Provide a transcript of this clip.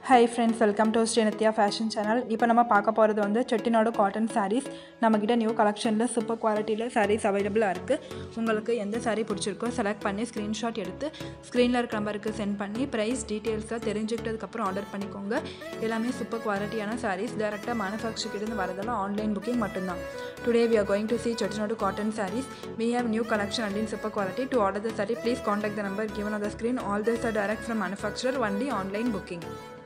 high friends welcome to Sri Nithya fashion channel இப்போ நம்ம பார்க்க போகிறது வந்து செட்டிநாடு காட்டன் சாரீஸ் நம்மக்கிட்ட நியூ கலெக்ஷனில் சூப்பர் குவாலிட்டியில் சாரீஸ் அவைலபிளாக இருக்குது உங்களுக்கு எந்த saree பிடிச்சிருக்கோ செலக்ட் பண்ணி ஸ்க்ரீன்ஷாட் எடுத்து ஸ்க்ரீனில் இருக்க நம்பருக்கு சென்ட் பண்ணி ப்ரைஸ் டீட்டெயில்ஸாக தெரிஞ்சுக்கிட்டதுக்கப்புறம் ஆர்டர் பண்ணிக்கோங்க எல்லாமே சூப்பர் குவாலிட்டியான சாரீஸ் டேரெக்டாக மேனுஃபேக்சர்கிட்டேருந்து வரதெல்லாம் ஆன்லைன் புக்கிங் மட்டும்தான் today we are going to see Chettinad cotton sarees we have new collection and in super quality to order the saree please contact the number given on the screen all these are direct from manufacturer only online booking